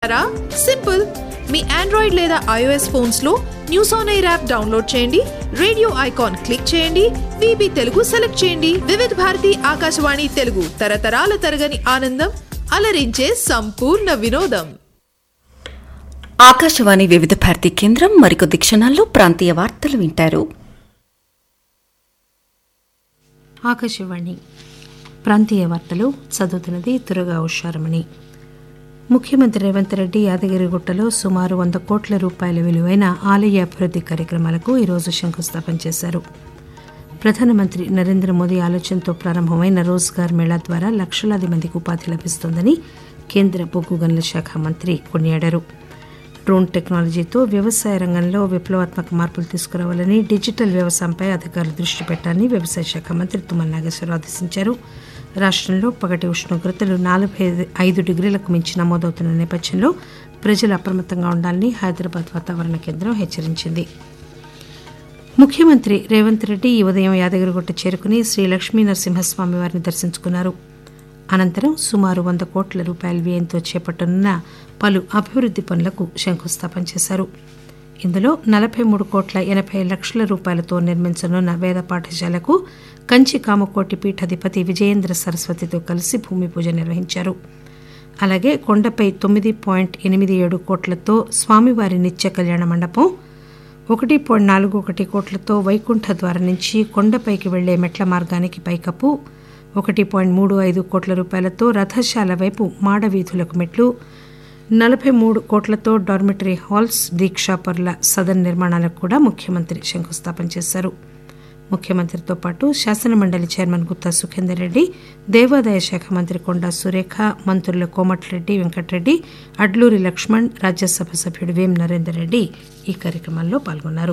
వింటున్నారా సింపుల్ మీ ఆండ్రాయిడ్ లేదా ఐఓఎస్ ఫోన్స్ లో news on air app download చేయండి రేడియో ఐకాన్ క్లిక్ చేయండి విబి తెలుగు సెలెక్ట్ చేయండి వివిధ భారతి ఆకాశవాణి తెలుగు తరతరాల తరగని ఆనందం అలరించే సంపూర్ణ వినోదం ఆకాశవాణి వివిధ భారతి కేంద్రం మరికొద్ది క్షణాల్లో ప్రాంతీయ వార్తలు వింటారు ఆకాశవాణి ప్రాంతీయ వార్తలు చదువుతున్నది తురగా ఉషారమణి ముఖ్యమంత్రి రేవంత్ రెడ్డి యాదగిరిగుట్టలో సుమారు వంద కోట్ల రూపాయల విలువైన ఆలయ అభివృద్ది కార్యక్రమాలకు ఈరోజు శంకుస్థాపన చేశారు ప్రధానమంత్రి నరేంద్ర మోదీ ఆలోచనతో ప్రారంభమైన రోజ్గార్ మేళా ద్వారా లక్షలాది మందికి ఉపాధి లభిస్తోందని కేంద్ర బొగ్గు గనుల శాఖ మంత్రి కొనియాడారు డ్రోన్ టెక్నాలజీతో వ్యవసాయ రంగంలో విప్లవాత్మక మార్పులు తీసుకురావాలని డిజిటల్ వ్యవసాయంపై అధికారులు దృష్టి పెట్టాలని వ్యవసాయ శాఖ మంత్రి తుమ్మల నాగేశ్వరరావు ఆదేశించారు రాష్ట్రంలో పగటి ఉష్ణోగ్రతలు నలభై ఐదు డిగ్రీలకు మించి నమోదవుతున్న నేపథ్యంలో ప్రజలు అప్రమత్తంగా ఉండాలని హైదరాబాద్ వాతావరణ కేంద్రం హెచ్చరించింది ముఖ్యమంత్రి రేవంత్ రెడ్డి ఈ ఉదయం యాదగిరిగుట్ట చేరుకుని శ్రీ లక్ష్మీ నరసింహస్వామి వారిని దర్శించుకున్నారు అనంతరం సుమారు వంద కోట్ల రూపాయల వ్యయంతో చేపట్టనున్న పలు అభివృద్ది పనులకు శంకుస్థాపన చేశారు ఇందులో నలభై మూడు కోట్ల ఎనభై లక్షల రూపాయలతో నిర్మించనున్న వేద పాఠశాలకు కంచి కామకోటి పీఠాధిపతి విజయేంద్ర సరస్వతితో కలిసి భూమి పూజ నిర్వహించారు అలాగే కొండపై తొమ్మిది పాయింట్ ఎనిమిది ఏడు కోట్లతో స్వామివారి నిత్య కళ్యాణ మండపం ఒకటి పాయింట్ నాలుగు ఒకటి కోట్లతో వైకుంఠ ద్వారం నుంచి కొండపైకి వెళ్లే మెట్ల మార్గానికి పైకప్పు ఒకటి పాయింట్ మూడు ఐదు కోట్ల రూపాయలతో రథశాల వైపు మాడవీధులకు మెట్లు నలభై మూడు కోట్లతో డార్మిటరీ హాల్స్ దీక్షాపరుల సదన్ నిర్మాణాలకు కూడా ముఖ్యమంత్రి శంకుస్థాపన చేశారు ముఖ్యమంత్రితో పాటు శాసనమండలి చైర్మన్ గుత్తా సుఖేందర్ రెడ్డి దేవాదాయ శాఖ మంత్రి కొండా సురేఖ మంత్రులు కోమటిరెడ్డి వెంకటరెడ్డి అడ్లూరి లక్ష్మణ్ రాజ్యసభ సభ్యుడు వేం నరేందర్ రెడ్డి ఈ కార్యక్రమంలో పాల్గొన్నారు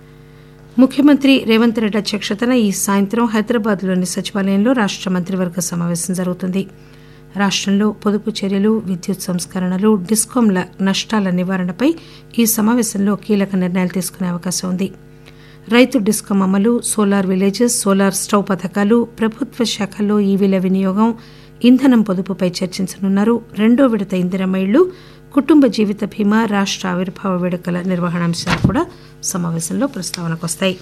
ముఖ్యమంత్రి రేవంత్ రెడ్డి అధ్యక్షతన ఈ సాయంత్రం హైదరాబాద్లోని సచివాలయంలో రాష్ట మంత్రివర్గ సమావేశం జరుగుతుంది రాష్టంలో పొదుపు చర్యలు విద్యుత్ సంస్కరణలు డిస్కాంల నష్టాల నివారణపై ఈ సమావేశంలో కీలక నిర్ణయాలు తీసుకునే అవకాశం ఉంది రైతు డిస్కం అమలు సోలార్ విలేజెస్ సోలార్ స్టవ్ పథకాలు ప్రభుత్వ శాఖల్లో ఈవీల వినియోగం ఇంధనం పొదుపుపై చర్చించనున్నారు రెండో విడత ఇందిరమ్మ ఇళ్లు కుటుంబ జీవిత బీమా రాష్ట ఆవిర్భావ వేడుకల నిర్వహణాంశాలు కూడా సమావేశంలో ప్రస్తావనకు వస్తాయి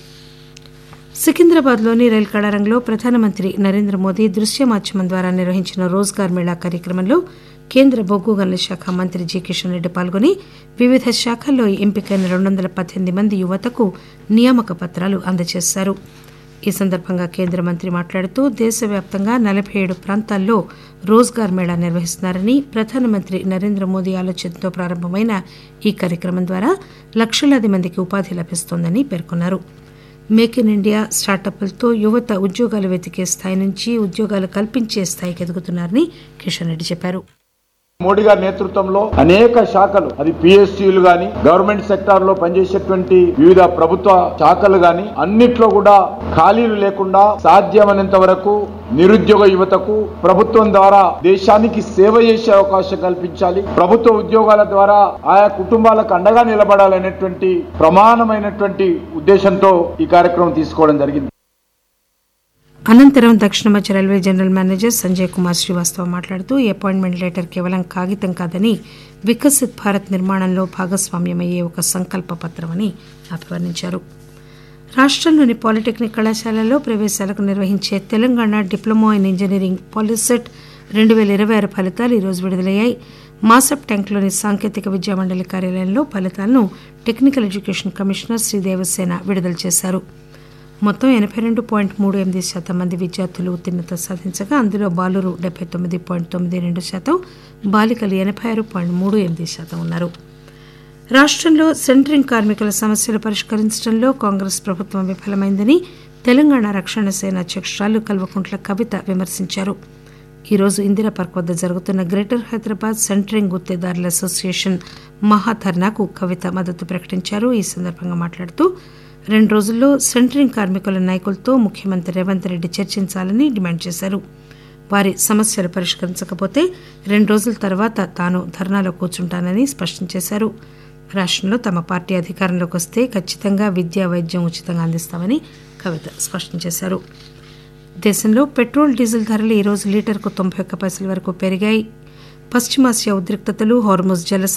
సికింద్రాబాద్లోని రైల్ కళారంలో ప్రధానమంత్రి నరేంద్ర మోదీ దృశ్య మాధ్యమం ద్వారా నిర్వహించిన రోజ్గార్ మేళా కార్యక్రమంలో కేంద్ర బొగ్గు గనుల శాఖ మంత్రి జి కిషన్ రెడ్డి పాల్గొని వివిధ శాఖల్లో ఎంపికైన రెండు వందల పద్దెనిమిది మంది యువతకు నియామక పత్రాలు అందజేశారు ఈ సందర్భంగా కేంద్ర మంత్రి మాట్లాడుతూ దేశవ్యాప్తంగా నలభై ఏడు ప్రాంతాల్లో రోజ్గార్ మేళా నిర్వహిస్తున్నారని ప్రధానమంత్రి నరేంద్ర మోదీ ఆలోచనతో ప్రారంభమైన ఈ కార్యక్రమం ద్వారా లక్షలాది మందికి ఉపాధి లభిస్తోందని పేర్కొన్నారు మేక్ ఇన్ ఇండియా స్టార్టప్లతో యువత ఉద్యోగాలు వెతికే స్థాయి నుంచి ఉద్యోగాలు కల్పించే స్థాయికి ఎదుగుతున్నారని కిషన్ రెడ్డి చెప్పారు మోడీ గారి నేతృత్వంలో అనేక శాఖలు అది పిఎస్సీలు గాని గవర్నమెంట్ సెక్టార్ లో పనిచేసేటువంటి వివిధ ప్రభుత్వ శాఖలు గాని అన్నిట్లో కూడా ఖాళీలు లేకుండా సాధ్యమైనంత వరకు నిరుద్యోగ యువతకు ప్రభుత్వం ద్వారా దేశానికి సేవ చేసే అవకాశం కల్పించాలి ప్రభుత్వ ఉద్యోగాల ద్వారా ఆయా కుటుంబాలకు అండగా నిలబడాలనేటువంటి ప్రమాణమైనటువంటి ఉద్దేశంతో ఈ కార్యక్రమం తీసుకోవడం జరిగింది అనంతరం దక్షిణ మధ్య railway general manager Sanjay Kumar Srivastava మాట్లాడుతూ ఈ అపాయింట్మెంట్ లెటర్ కేవలం కాగితం కాదని వికసిత్ భారత్ నిర్మాణంలో భాగస్వామ్యమయ్యే ఒక సంకల్ప పత్రమని అభివర్ణించారు రాష్ట్రంలోని పాలిటెక్నిక్ కళాశాలల్లో ప్రవేశాలకు నిర్వహించే Telangana diploma in engineering Polycet రెండు వేల ఇరవై ఆరు ఫలితాలు ఈరోజు విడుదలయ్యాయి మాసప్ ట్యాంక్లోని సాంకేతిక విద్యా మండలి కార్యాలయంలో ఫలితాలను technical education commissioner Shri Devasena విడుదల చేశారు మొత్తం ఎనభై రెండు పాయింట్ మూడు ఎనిమిది శాతం మంది విద్యార్థులు ఉత్తీర్ణత సాధించగా అందులో బాలురు డెబ్బై తొమ్మిది పాయింట్ తొమ్మిది రెండు శాతం బాలికలు ఎనభై ఆరు పాయింట్ మూడు ఎనిమిది శాతం ఉన్నారు రాష్ట్రంలో సెంటరింగ్ కార్మికుల సమస్యలు పరిష్కరించడంలో కాంగ్రెస్ ప్రభుత్వం విఫలమైందని తెలంగాణ రక్షణ సేన అధ్యక్షురాలు కల్వకుంట్ల కవిత విమర్శించారు ఈరోజు ఇందిరా పార్క్ వద్ద జరుగుతున్న గ్రేటర్ హైదరాబాద్ సెంటరింగ్ గుత్తేదారుల అసోసియేషన్ మహాధర్నాకు కవిత మద్దతు ప్రకటించారు ఈ సందర్భంగా మాట్లాడుతూ రెండు రోజుల్లో సెంటరింగ్ కార్మికుల నాయకులతో ముఖ్యమంత్రి రేవంత్ రెడ్డి చర్చించాలని డిమాండ్ చేశారు వారి సమస్యలు పరిష్కరించకపోతే రెండు రోజుల తర్వాత తాను ధర్నాలో కూర్చుంటానని స్పష్టం చేశారు రాష్ట్రంలో తమ పార్టీ అధికారంలోకి వస్తే ఖచ్చితంగా విద్యా వైద్యం ఉచితంగా అందిస్తామని కవిత స్పష్టం చేశారు దేశంలో పెట్రోల్ డీజిల్ ధరలు ఈరోజు లీటర్కు తొంభై ఒక్క పైసల వరకు పెరిగాయి పశ్చిమాసియా ఉద్రిక్తతలు హార్మోజ్ జలస